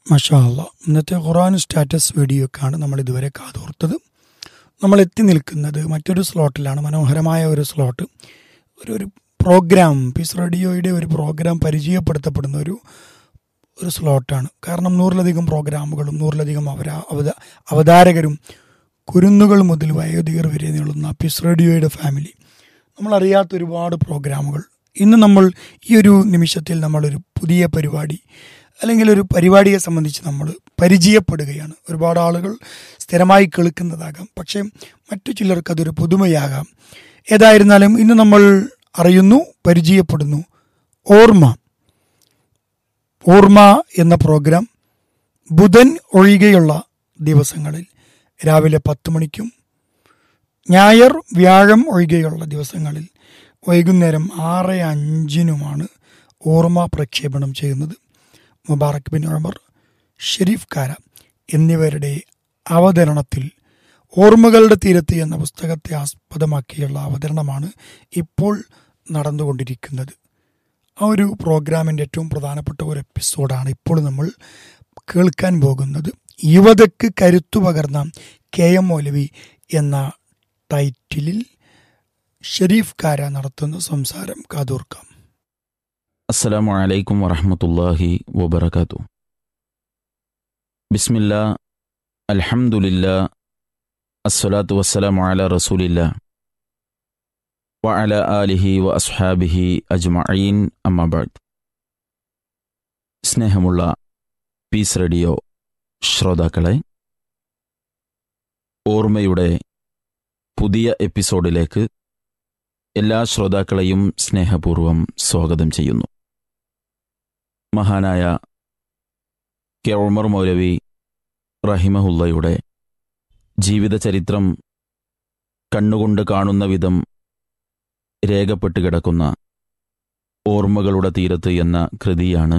മഷാ അല്ല ഇന്നത്തെ ഖുറാൻ സ്റ്റാറ്റസ് വീഡിയോക്കാണ് നമ്മൾ ഇതുവരെ കാതോർത്തത് നമ്മൾ എത്തി നിൽക്കുന്നത് മറ്റൊരു സ്ലോട്ടിലാണ് മനോഹരമായ ഒരു സ്ലോട്ട് ഒരു ഒരു പ്രോഗ്രാം പീസ് റേഡിയോയുടെ ഒരു പ്രോഗ്രാം പരിചയപ്പെടുത്തപ്പെടുന്ന ഒരു ഒരു സ്ലോട്ടാണ് കാരണം നൂറിലധികം പ്രോഗ്രാമുകളും നൂറിലധികം അവരാ അവത അവതാരകരും കുരുന്നുകൾ മുതൽ വയോധികർ വരെ നീളുന്ന പീസ് റേഡിയോയുടെ ഫാമിലി നമ്മളറിയാത്ത ഒരുപാട് പ്രോഗ്രാമുകൾ ഇന്ന് നമ്മൾ ഈ ഒരു നിമിഷത്തിൽ നമ്മളൊരു പുതിയ പരിപാടി അല്ലെങ്കിൽ ഒരു പരിപാടിയെ സംബന്ധിച്ച് നമ്മൾ പരിചയപ്പെടുകയാണ് ഒരുപാട് ആളുകൾ സ്ഥിരമായി കേൾക്കുന്നതാകാം പക്ഷേ മറ്റു ചിലർക്ക് അതൊരു പുതുമയാകാം ഏതായിരുന്നാലും ഇന്ന് നമ്മൾ അറിയുന്നു പരിചയപ്പെടുന്നു ഓർമ്മ ഓർമ്മ എന്ന പ്രോഗ്രാം ബുധൻ ഒഴികെയുള്ള ദിവസങ്ങളിൽ രാവിലെ പത്ത് മണിക്കും ഞായർ വ്യാഴം ഒഴികെയുള്ള ദിവസങ്ങളിൽ വൈകുന്നേരം ആറ് അഞ്ചിനുമാണ് ഓർമ്മ പ്രക്ഷേപണം ചെയ്യുന്നത് മുബാറക് ബിൻ ഉമർ ഷെരീഫ് കാര എന്നിവരുടെ അവതരണത്തിൽ ഓർമ്മകളുടെ തീരത്ത് എന്ന പുസ്തകത്തെ ആസ്പദമാക്കിയുള്ള അവതരണമാണ് ഇപ്പോൾ നടന്നുകൊണ്ടിരിക്കുന്നത് ആ ഒരു പ്രോഗ്രാമിൻ്റെ ഏറ്റവും പ്രധാനപ്പെട്ട ഒരു എപ്പിസോഡാണ് ഇപ്പോൾ നമ്മൾ കേൾക്കാൻ പോകുന്നത് യുവതയ്ക്ക് കരുത്തു പകർന്ന കെ എം മൗലവി എന്ന ടൈറ്റിലിൽ ഷെരീഫ് കാര നടത്തുന്ന സംസാരം കാതോർക്കാം അസ്സലാമു അലൈക്കും വറഹമത്തല്ലാഹി വബർക്കാത്തു ബിസ്മില്ല അൽഹംദുലില്ല അസ്സലാത്തു വസ്സലാമു അല റസൂലില്ല വ അല ആലിഹി വ അസ്ഹാബിഹി അജ്മഈൻ അമ്മബാദ് സ്നേഹമുള്ള പീസ് റേഡിയോ ശ്രോതാക്കളെ ഓർമ്മയുടെ പുതിയ എപ്പിസോഡിലേക്ക് എല്ലാ ശ്രോതാക്കളെയും സ്നേഹപൂർവം സ്വാഗതം ചെയ്യുന്നു മഹാനായ കെ ഉമർ മൗലവി റഹിമഹുല്ലയുടെ ജീവിതചരിത്രം കണ്ണുകൊണ്ട് കാണുന്ന വിധം രേഖപ്പെട്ട് കിടക്കുന്ന ഓർമ്മകളുടെ തീരത്ത് എന്ന കൃതിയാണ്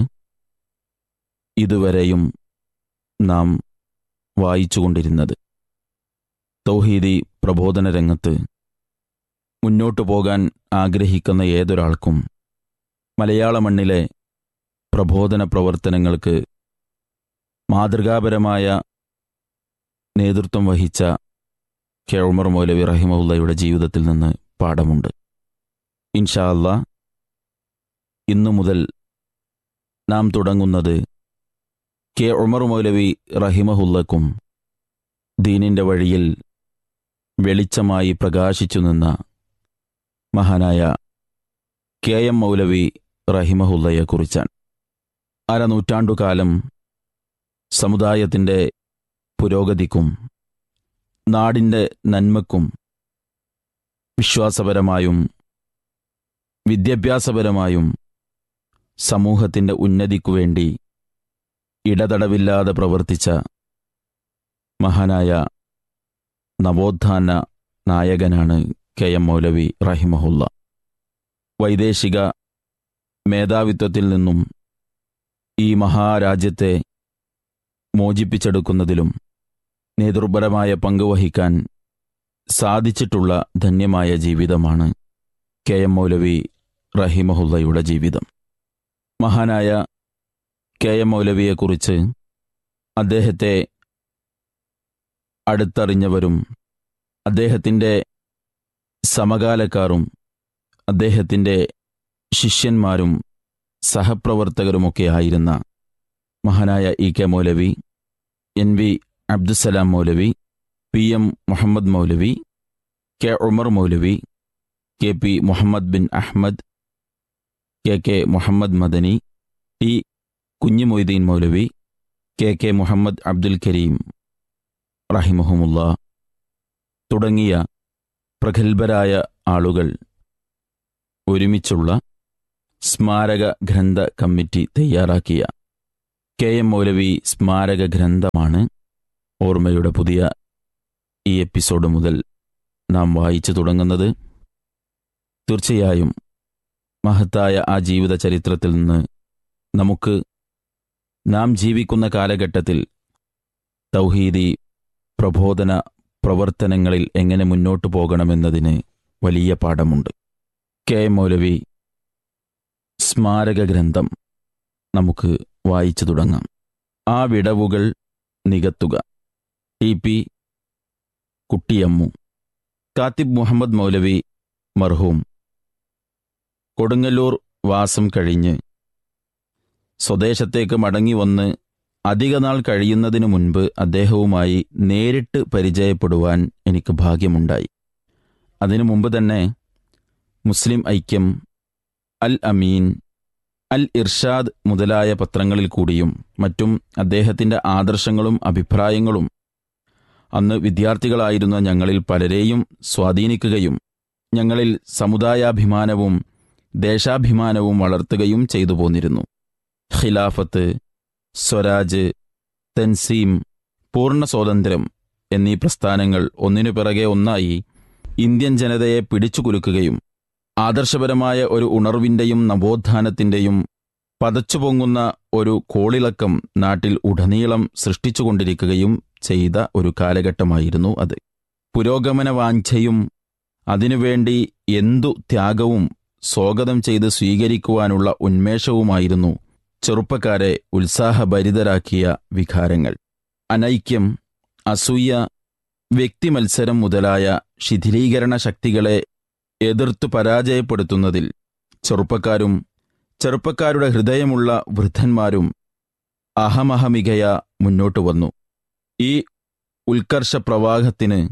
ഇതുവരെയും നാം വായിച്ചുകൊണ്ടിരുന്നത് തൗഹീദി പ്രബോധന രംഗത്ത് മുന്നോട്ടു പോകാൻ ആഗ്രഹിക്കുന്ന ഏതൊരാൾക്കും മലയാള മണ്ണിലെ പ്രബോധന പ്രവർത്തനങ്ങൾക്ക് മാതൃകാപരമായ നേതൃത്വം വഹിച്ച കെ ഉമർ മൗലവി റഹിമുള്ളയുടെ ജീവിതത്തിൽ നിന്ന് പാഠമുണ്ട് ഇൻഷാ അല്ല ഇന്നു മുതൽ നാം തുടങ്ങുന്നത് കെ ഉമർ മൗലവി റഹിമഹുല്ലക്കും ദീനിൻ്റെ വഴിയിൽ വെളിച്ചമായി പ്രകാശിച്ചു നിന്ന മഹാനായ കെ എം മൗലവി റഹിമഹുല്ലയെക്കുറിച്ചാണ് അരനൂറ്റാണ്ടുകാലം സമുദായത്തിൻ്റെ പുരോഗതിക്കും നാടിൻ്റെ നന്മക്കും വിശ്വാസപരമായും വിദ്യാഭ്യാസപരമായും സമൂഹത്തിൻ്റെ ഉന്നതിക്കു വേണ്ടി ഇടതടവില്ലാതെ പ്രവർത്തിച്ച മഹാനായ നവോത്ഥാന നായകനാണ് കെ എം മൗലവി റഹിമഹുല്ല വൈദേശിക മേധാവിത്വത്തിൽ നിന്നും ഈ മഹാരാജ്യത്തെ മോചിപ്പിച്ചെടുക്കുന്നതിലും നേതൃപരമായ പങ്ക് വഹിക്കാൻ സാധിച്ചിട്ടുള്ള ധന്യമായ ജീവിതമാണ് കെ എം മൗലവി റഹിമഹുല്ലയുടെ ജീവിതം മഹാനായ കെ എം മൗലവിയെക്കുറിച്ച് അദ്ദേഹത്തെ അടുത്തറിഞ്ഞവരും അദ്ദേഹത്തിൻ്റെ സമകാലക്കാരും അദ്ദേഹത്തിൻ്റെ ശിഷ്യന്മാരും സഹപ്രവർത്തകരുമൊക്കെ ആയിരുന്ന മഹാനായ E K Maulavi N V Abdussalam Maulavi P M Muhammad Maulavi K Umar Maulavi K P Muhammad bin Ahmed K K Muhammad Madani T Kunhimoideen Maulavi K K Muhammad Abdul Kareem റഹിമഹുമുല്ല തുടങ്ങിയ പ്രഗത്ഭരായ ആളുകൾ ഒരുമിച്ചുള്ള സ്മാരക ഗ്രന്ഥ കമ്മിറ്റി തയ്യാറാക്കിയ കെ എം മൗലവി സ്മാരക ഗ്രന്ഥമാണ് ഓർമ്മയുടെ പുതിയ ഈ എപ്പിസോഡ് മുതൽ നാം വായിച്ചു തുടങ്ങുന്നത് തീർച്ചയായും മഹത്തായ ആ ജീവിത ചരിത്രത്തിൽ നിന്ന് നമുക്ക് നാം ജീവിക്കുന്ന കാലഘട്ടത്തിൽ തൗഹീദി പ്രബോധന പ്രവർത്തനങ്ങളിൽ എങ്ങനെ മുന്നോട്ടു പോകണമെന്നതിന് വലിയ പാഠമുണ്ട് കെ എം മൗലവി സ്മാരക ഗ്രന്ഥം നമുക്ക് വായിച്ചു തുടങ്ങാം ആ വിടവുകൾ നികത്തുക ടി പി കുട്ടിയമ്മു കാത്തിബ് മുഹമ്മദ് മൗലവി മർഹൂം കൊടുങ്ങല്ലൂർ വാസം കഴിഞ്ഞ് സ്വദേശത്തേക്ക് മടങ്ങി വന്ന് അധികനാൾ കഴിയുന്നതിനു മുൻപ് അദ്ദേഹവുമായി നേരിട്ട് പരിചയപ്പെടുവാൻ എനിക്ക് ഭാഗ്യമുണ്ടായി അതിനു മുമ്പ് തന്നെ മുസ്ലിം ഐക്യം അൽ അമീൻ അൽ ഇർഷാദ് മുതലായ പത്രങ്ങളിൽ കൂടിയും മറ്റും അദ്ദേഹത്തിൻ്റെ ആദർശങ്ങളും അഭിപ്രായങ്ങളും അന്ന് വിദ്യാർത്ഥികളായിരുന്ന ഞങ്ങളിൽ പലരെയും സ്വാധീനിക്കുകയും ഞങ്ങളിൽ സമുദായാഭിമാനവും ദേശാഭിമാനവും വളർത്തുകയും ചെയ്തു പോന്നിരുന്നു ഖിലാഫത്ത് സ്വരാജ് തെൻസീം പൂർണ്ണ സ്വാതന്ത്ര്യം എന്നീ പ്രസ്ഥാനങ്ങൾ ഒന്നിനു പിറകെ ഒന്നായി ഇന്ത്യൻ ജനതയെ പിടിച്ചുകുലുക്കുകയും ആദർശപരമായ ഒരു ഉണർവിൻ്റെയും നവോത്ഥാനത്തിൻ്റെയും പതച്ചുപൊങ്ങുന്ന ഒരു കോളിളക്കം നാട്ടിൽ ഉടനീളം സൃഷ്ടിച്ചുകൊണ്ടിരിക്കുകയും ചെയ്ത ഒരു കാലഘട്ടമായിരുന്നു അത് പുരോഗമന വാഞ്ചയും അതിനുവേണ്ടി എന്തു ത്യാഗവും സ്വാഗതം ചെയ്ത് സ്വീകരിക്കുവാനുള്ള ഉന്മേഷവുമായിരുന്നു ചെറുപ്പക്കാരെ ഉത്സാഹഭരിതരാക്കിയ വികാരങ്ങൾ അനൈക്യം അസൂയ വ്യക്തിമത്സരം മുതലായ ശിഥിലീകരണ ശക്തികളെ എതിർത്തു പരാജയപ്പെടുത്തുന്നതിൽ ചെറുപ്പക്കാരും ചെറുപ്പക്കാരുടെ ഹൃദയമുള്ള വൃദ്ധന്മാരും അഹമഹമികയ മുന്നോട്ടു വന്നു ഈ ഉത്കർഷ പ്രവാഹത്തിന്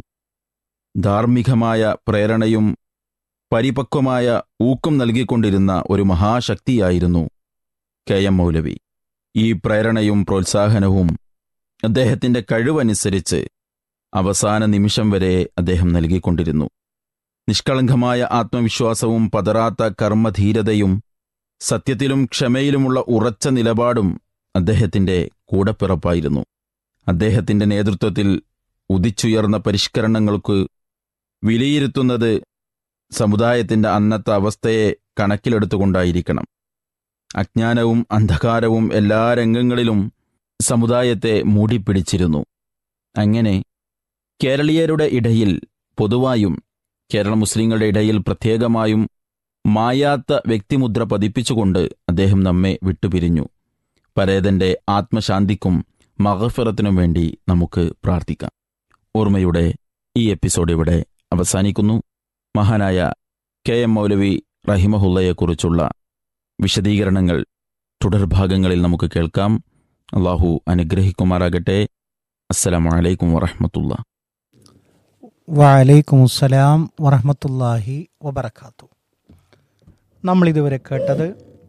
ധാർമ്മികമായ പ്രേരണയും പരിപക്വമായ ഊക്കം നൽകിക്കൊണ്ടിരുന്ന ഒരു മഹാശക്തിയായിരുന്നു കെ എം മൗലവി ഈ പ്രേരണയും പ്രോത്സാഹനവും അദ്ദേഹത്തിൻ്റെ കഴിവനുസരിച്ച് അവസാന നിമിഷം വരെ അദ്ദേഹം നൽകിക്കൊണ്ടിരുന്നു നിഷ്കളങ്കമായ ആത്മവിശ്വാസവും പതറാത്ത കർമ്മധീരതയും സത്യത്തിലും ക്ഷമയിലുമുള്ള ഉറച്ച നിലപാടും അദ്ദേഹത്തിൻ്റെ കൂടപ്പിറപ്പായിരുന്നു അദ്ദേഹത്തിൻ്റെ നേതൃത്വത്തിൽ ഉദിച്ചുയർന്ന പരിഷ്കരണങ്ങൾക്ക് വിലയിരുത്തുന്നത് സമുദായത്തിൻ്റെ അന്നത്തെ അവസ്ഥയെ കണക്കിലെടുത്തുകൊണ്ടായിരിക്കണം അജ്ഞാനവും അന്ധകാരവും എല്ലാ രംഗങ്ങളിലും സമുദായത്തെ മൂടിപ്പിടിച്ചിരുന്നു അങ്ങനെ കേരളീയരുടെ ഇടയിൽ പൊതുവായും കേരള മുസ്ലിങ്ങളുടെ ഇടയിൽ പ്രത്യേകമായും മായാത്ത വ്യക്തിമുദ്ര പതിപ്പിച്ചുകൊണ്ട് അദ്ദേഹം നമ്മെ വിട്ടുപിരിഞ്ഞു പരേതന്റെ ആത്മശാന്തിക്കും മഹഫിറത്തിനും വേണ്ടി നമുക്ക് പ്രാർത്ഥിക്കാം ഓർമ്മയുടെ ഈ എപ്പിസോഡ് ഇവിടെ അവസാനിക്കുന്നു മഹാനായ കെ എം മൗലവി റഹിമഹുല്ലയെക്കുറിച്ചുള്ള വിശദീകരണങ്ങൾ തുടർഭാഗങ്ങളിൽ നമുക്ക് കേൾക്കാം അള്ളാഹു അനുഗ്രഹിക്കുമാറാകട്ടെ അസ്സലാമലൈക്കും വറഹമത്തുള്ള വലൈക്കും അസ്സലാം വറഹമത്തല്ലാഹി വബർക്കാത്തു നമ്മൾ ഇതുവരെ കേട്ടത്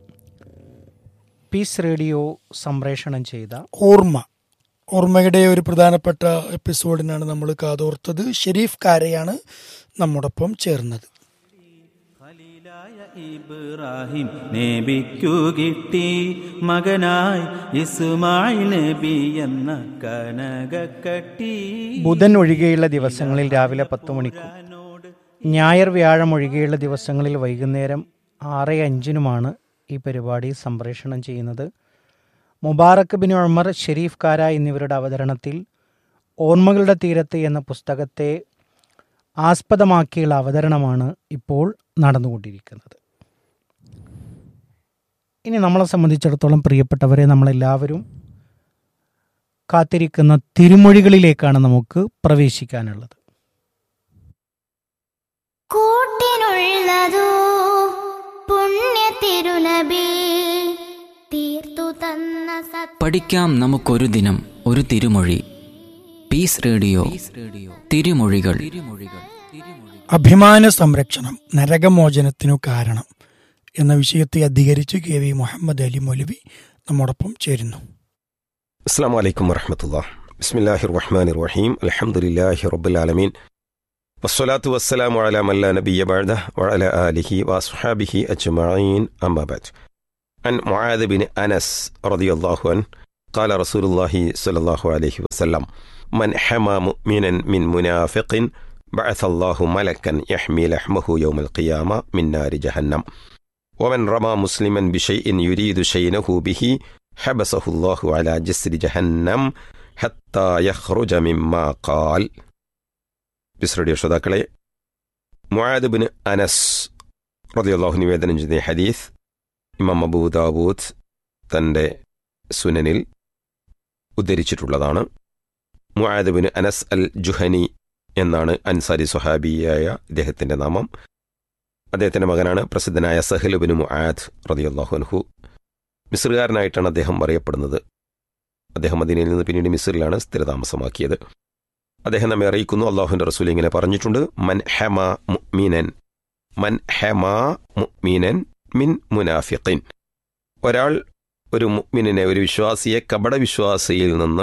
പീസ് റേഡിയോ സംപ്രേഷണം ചെയ്ത ഓർമ്മ ഓർമ്മയുടെ ഒരു പ്രധാനപ്പെട്ട എപ്പിസോഡിനാണ് നമ്മൾ കാതോർത്തത് ഷെരീഫ് കാരയാണ് നമ്മോടൊപ്പം ചേർന്നത് ഖലീലായ ഇബ്രാഹിം നബിക്കു കിട്ടി മകനായി ഇസ്മായിൽ നബി എന്ന കനകക്കട്ടി ബുധൻ ഒഴികെയുള്ള ദിവസങ്ങളിൽ രാവിലെ പത്ത് മണിക്കും ഞായർ വ്യാഴം ഒഴികെയുള്ള ദിവസങ്ങളിൽ വൈകുന്നേരം ആറ് അഞ്ചിനുമാണ് ഈ പരിപാടി സംപ്രേഷണം ചെയ്യുന്നത് മുബാറക് ബിൻ ഉമർ ഷെരീഫ് കാര എന്നിവരുടെ അവതരണത്തിൽ ഓർമ്മകളുടെ തീരത്ത് എന്ന പുസ്തകത്തെ ആസ്പദമാക്കിയുള്ള അവതരണമാണ് ഇപ്പോൾ നടന്നുകൊണ്ടിരിക്കുന്നത് ഇനി നമ്മളെ സംബന്ധിച്ചിടത്തോളം പ്രിയപ്പെട്ടവരെ നമ്മളെല്ലാവരും കാത്തിരിക്കുന്ന തിരുമൊഴികളിലേക്കാണ് നമുക്ക് പ്രവേശിക്കാനുള്ളത് കൂട്ടിനുള്ളതോ പുണ്യ തിരുനബി തീർത്തു തന്ന സത് പഠിക്കാം നമുക്കൊരു ദിനം ഒരു തിരുമൊഴി പീസ് റേഡിയോ തിരുമൊഴികൾ അഭിമാന സംരക്ഷണം നരകമോചനത്തിനു കാരണം എന്ന വിഷയത്തെ അധികരിച്ച് കെ വി മുഹമ്മദ് അലി മൗലവി നമ്മോടൊപ്പം ചേരുന്നു السلام عليكم ورحمة الله بسم الله الرحمن الرحيم الحمد لله رب العالمين والصلاة والسلام على من لا نبي بعده وعلى آله وأصحابه أجمعين أما بعد عن معاذ بن أنس رضي الله عنه قال رسول الله صلى الله عليه وسلم من حمى مؤمنا من منافق بعث الله ملكا يحمي لحمه يوم القيامة من نار جهنم ومن رمى مسلما بشيء يريد شينه به حبسه الله على جسر جهنم حتى يخرج مما قال ബിസ്രഡിയ ശ്രോതാക്കളെ മുആദ് ബിൻ അനസ് റളിയല്ലാഹു നിവേദനം ചെയ്ത ഈ ഹദീസ് ഇമാം അബൂ ദാവൂദ് തൻ്റെ സുനനിൽ ഉദ്ധരിച്ചിട്ടുള്ളതാണ് മുആദബിന് അനസ് അൽ ജുഹനി എന്നാണ് അൻസാരി സുഹാബിയായ ഇദ്ദേഹത്തിൻ്റെ നാമം അദ്ദേഹത്തിൻ്റെ മകനാണ് പ്രസിദ്ധനായ സഹലുബിന് മുആദ് റതിയല്ലാഹു അൻഹു മിസ്റുകാരനായിട്ടാണ് അദ്ദേഹം അറിയപ്പെടുന്നത് അദ്ദേഹം മദീനയിൽ നിന്ന് പിന്നീട് മിസ്റിലാണ് സ്ഥിരതാമസമാക്കിയത് അദ്ദേഹം നമ്മെ അറിയിക്കുന്നു അള്ളാഹുവിൻ്റെ റസൂൽ ഇങ്ങനെ പറഞ്ഞിട്ടുണ്ട് മൻ ഹെമ മുഅ്മിനൻ മൻ ഹെമ മുഅ്മിനൻ മിൻ മുനാഫിഖിൻ ഒരാൾ ഒരു മുഅ്മിനിനെ ഒരു വിശ്വാസിയെ കപടവിശ്വാസിയിൽ നിന്ന്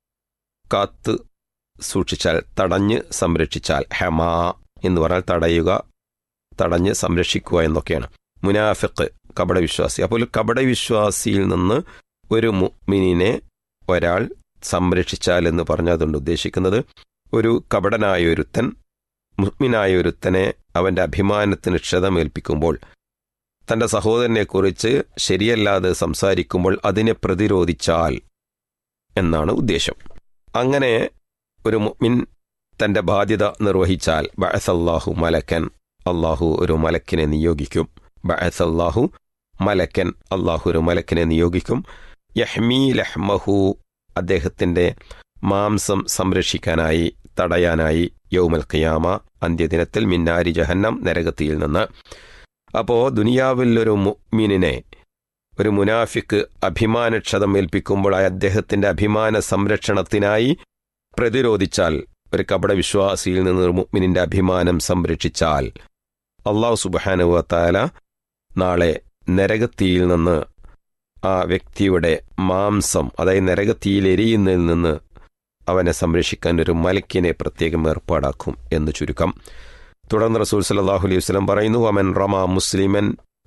കാത്ത് സൂക്ഷിച്ചാൽ തടഞ്ഞ് സംരക്ഷിച്ചാൽ ഹെമ എന്ന് പറഞ്ഞാൽ തടയുക തടഞ്ഞ് സംരക്ഷിക്കുക എന്നൊക്കെയാണ് മുനാഫിഖ് കപടവിശ്വാസി അപ്പോൾ കപടവിശ്വാസിയിൽ നിന്ന് ഒരു മുഅ്മിനിനെ ഒരാൾ സംരക്ഷിച്ചാൽ എന്ന് പറഞ്ഞാൽ അതുകൊണ്ട് ഉദ്ദേശിക്കുന്നത് ഒരു കപടനായ ഒരുത്തൻ മുഹ്മിനായ ഒരുത്തനെ അവന്റെ അഭിമാനത്തിന് ക്ഷതമേൽപ്പിക്കുമ്പോൾ തന്റെ സഹോദരനെക്കുറിച്ച് ശരിയല്ലാതെ സംസാരിക്കുമ്പോൾ അതിനെ പ്രതിരോധിച്ചാൽ എന്നാണ് ഉദ്ദേശം അങ്ങനെ ഒരു മുഅ്മിൻ തന്റെ ബാധ്യത നിർവഹിച്ചാൽ ബഅസല്ലാഹു മലക്കൻ അള്ളാഹു ഒരു മലക്കിനെ നിയോഗിക്കും ബഅസല്ലാഹു മലക്കൻ അള്ളാഹു ഒരു മലക്കിനെ നിയോഗിക്കും യഹ്മീ ലഹ്മഹു അദ്ദേഹത്തിന്റെ മാംസം സംരക്ഷിക്കാനായി തടയാനായി യൗമൽ ഖിയാമ അന്ത്യദിനത്തിൽ മിന്നാരി ജഹന്നം നരകത്തിയിൽ നിന്ന് അപ്പോ ദുനിയാവിൽ ഒരു മുഅ്മിനിനെ ഒരു മുനാഫിക്ക് അഭിമാനക്ഷതം ഏൽപ്പിക്കുമ്പോൾ ആ അദ്ദേഹത്തിന്റെ അഭിമാന സംരക്ഷണത്തിനായി പ്രതിരോധിച്ചാൽ ഒരു കപടവിശ്വാസിയിൽ നിന്ന് ഒരു മുഅ്മിനിന്റെ അഭിമാനം സംരക്ഷിച്ചാൽ അള്ളാഹു സുബാനുവത്താല നാളെ നരകത്തിയിൽ നിന്ന് ആ വ്യക്തിയുടെ മാംസം അതായത് നരകത്തിയിൽ എരിയുന്നതിൽ നിന്ന് അവനെ സംരക്ഷിക്കാൻ ഒരു മലക്കിനെ പ്രത്യേകം ഏർപ്പാടാക്കും എന്ന് ചുരുക്കം തുടർന്ന് റസൂൽ സല്ലാഹു അലൈഹി വസ്ലം പറയുന്നു അമൻ റമ മുസ്ലിമൻ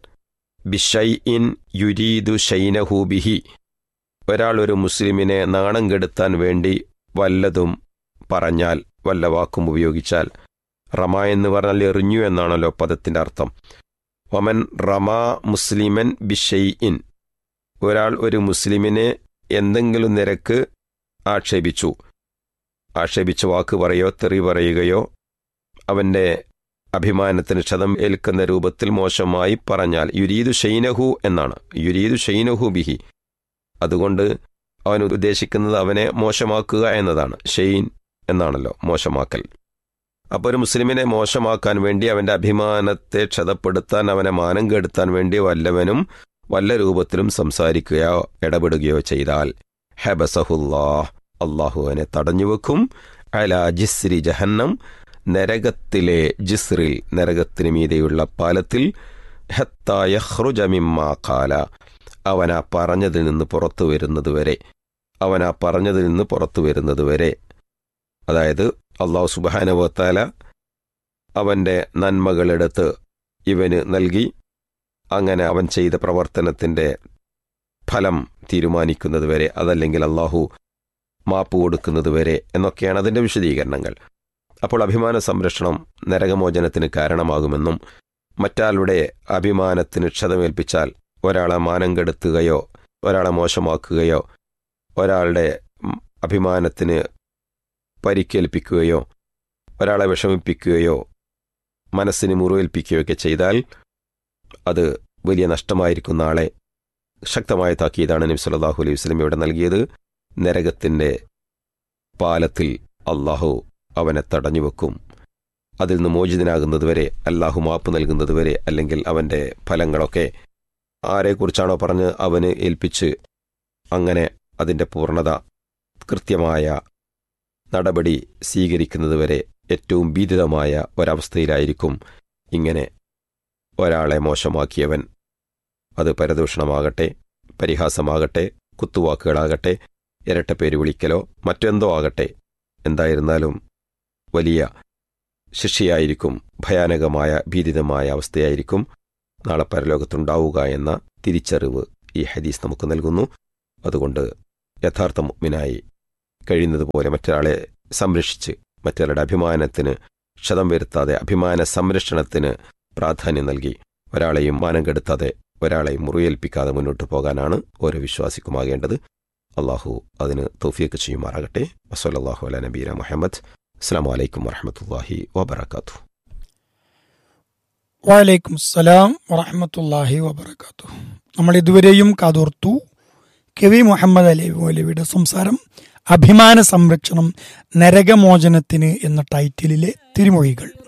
ബിഷൈ ഇൻ യുരീദു ഷൈനഹു ബിഹി ഒരാൾ ഒരു മുസ്ലിമിനെ നാണം കെടുത്താൻ വേണ്ടി വല്ലതും പറഞ്ഞാൽ വല്ല വാക്കും ഉപയോഗിച്ചാൽ റമ എന്ന് പറഞ്ഞാൽ എറിഞ്ഞു എന്നാണല്ലോ പദത്തിന്റെ അർത്ഥം ഒമൻ റമ മുസ്ലിമൻ ബിഷൈ ഇൻ ഒരാൾ ഒരു മുസ്ലിമിനെ എന്തെങ്കിലും നിരക്ക് ആക്ഷേപിച്ചു ആക്ഷേപിച്ച വാക്ക് പറയോ തെറി പറയുകയോ അവന്റെ അഭിമാനത്തിന് ക്ഷതം ഏൽക്കുന്ന രൂപത്തിൽ മോശമായി പറഞ്ഞാൽ യുരീദു ഷൈനഹു എന്നാണ് യുരീദു ഷൈനഹു ബിഹി അതുകൊണ്ട് അവൻ ഉദ്ദേശിക്കുന്നത് അവനെ മോശമാക്കുക എന്നതാണ് ഷെയ്ൻ എന്നാണല്ലോ മോശമാക്കൽ അപ്പോൾ ഒരു മുസ്ലിമിനെ മോശമാക്കാൻ വേണ്ടി അവന്റെ അഭിമാനത്തെ ക്ഷതപ്പെടുത്താൻ അവനെ മാനം കെടുത്താൻ വേണ്ടി വല്ലവനും വല്ല രൂപത്തിലും സംസാരിക്കുകയോ ഇടപെടുകയോ ചെയ്താൽ ഹെബസഹുല്ലാ അള്ളാഹുവിനെ തടഞ്ഞുവെക്കും അല ജിസ്രി ജഹന്നം നരകത്തിലെ ജിസ്രിൽ നരകത്തിന് മീതെയുള്ള പാലത്തിൽ ഹത്തായഹ്റുജമിമ്മാ കാല അവൻ ആ പറഞ്ഞതിൽ നിന്ന് പുറത്തു വരുന്നതുവരെ അവൻ ആ പറഞ്ഞതിൽ നിന്ന് പുറത്തു വരുന്നതുവരെ അതായത് അള്ളാഹു സുബാനുവത്താല അവന്റെ നന്മകളെടുത്ത് ഇവന് നൽകി അങ്ങനെ അവൻ ചെയ്ത പ്രവർത്തനത്തിന്റെ ഫലം തീരുമാനിക്കുന്നതുവരെ അതല്ലെങ്കിൽ അള്ളാഹു മാപ്പ് കൊടുക്കുന്നതുവരെ എന്നൊക്കെയാണ് അതിന്റെ വിശദീകരണങ്ങൾ അപ്പോൾ അഭിമാന സംരക്ഷണം നരകമോചനത്തിന് കാരണമാകുമെന്നും മറ്റാളുടെ അഭിമാനത്തിന് ക്ഷതമേൽപ്പിച്ചാൽ ഒരാളെ മാനം കെടുത്തുകയോ ഒരാളെ മോശമാക്കുകയോ ഒരാളുടെ അഭിമാനത്തിന് പരിക്കേൽപ്പിക്കുകയോ ഒരാളെ വിഷമിപ്പിക്കുകയോ മനസ്സിന് മുറിവേൽപ്പിക്കുകയോ ഒക്കെ ചെയ്താൽ അത് വലിയ നഷ്ടമായിരിക്കും നാളെ ശക്തമായ താക്കീതാണ് നബി സല്ലാഹു അലൈഹി വസ്ലം ഇവിടെ നൽകിയത് നരകത്തിന്റെ പാലത്തിൽ അള്ളാഹു അവനെ തടഞ്ഞുവെക്കും അതിൽ നിന്ന് മോചിതനാകുന്നതുവരെ അല്ലാഹു മാപ്പ് നൽകുന്നതുവരെ അല്ലെങ്കിൽ അവന്റെ ഫലങ്ങളൊക്കെ ആരെക്കുറിച്ചാണോ പറഞ്ഞ് അവന് ഏൽപ്പിച്ച് അങ്ങനെ അതിന്റെ പൂർണ്ണത കൃത്യമായ നടപടി സ്വീകരിക്കുന്നതുവരെ ഏറ്റവും ഭീതിതമായ ഒരവസ്ഥയിലായിരിക്കും ഇങ്ങനെ ഒരാളെ മോശമാക്കിയവൻ അത് പരദൂഷണമാകട്ടെ പരിഹാസമാകട്ടെ കുത്തുവാക്കുകളാകട്ടെ ഇരട്ടപ്പേര് വിളിക്കലോ മറ്റെന്തോ ആകട്ടെ എന്തായിരുന്നാലും വലിയ ശിക്ഷയായിരിക്കും ഭയാനകമായ ഭീതിതമായ അവസ്ഥയായിരിക്കും നാളെ പരലോകത്തുണ്ടാവുക എന്ന തിരിച്ചറിവ് ഈ ഹദീസ് നമുക്ക് നൽകുന്നു അതുകൊണ്ട് യഥാർത്ഥ മുഗ്മിനായി കഴിയുന്നതുപോലെ മറ്റൊരാളെ സംരക്ഷിച്ച് മറ്റൊരാളുടെ അഭിമാനത്തിന് ക്ഷതം വരുത്താതെ അഭിമാന സംരക്ഷണത്തിന് പ്രാധാന്യം നൽകി ഒരാളെയും മാനം കെടുത്താതെ ഒരാളെയും മുറിയേൽപ്പിക്കാതെ മുന്നോട്ട് പോകാനാണ് ഓരോ വിശ്വാസിക്കുമാകേണ്ടത് അള്ളാഹു അതിന് തൗഫിയൊക്കെ ചെയ്യുമാറാകട്ടെ വസല്ലാഹു അല നബീന മുഹമ്മദ് അസ്സാം വലൈക്കും വറഹമത്തല്ലാഹി വബർക്കാത്തു വലൈക്കും സലാം വറഹമത്തല്ലാഹി വബർക്കാത്തു നമ്മൾ ഇതുവരെയും കാതോർത്തു കെ വി മുഹമ്മദ് അലി മൗലവിയുടെ സംസാരം അഭിമാന സംരക്ഷണം നരകമോചനത്തിന് എന്ന ടൈറ്റിലിലെ തിരുമൊഴികൾ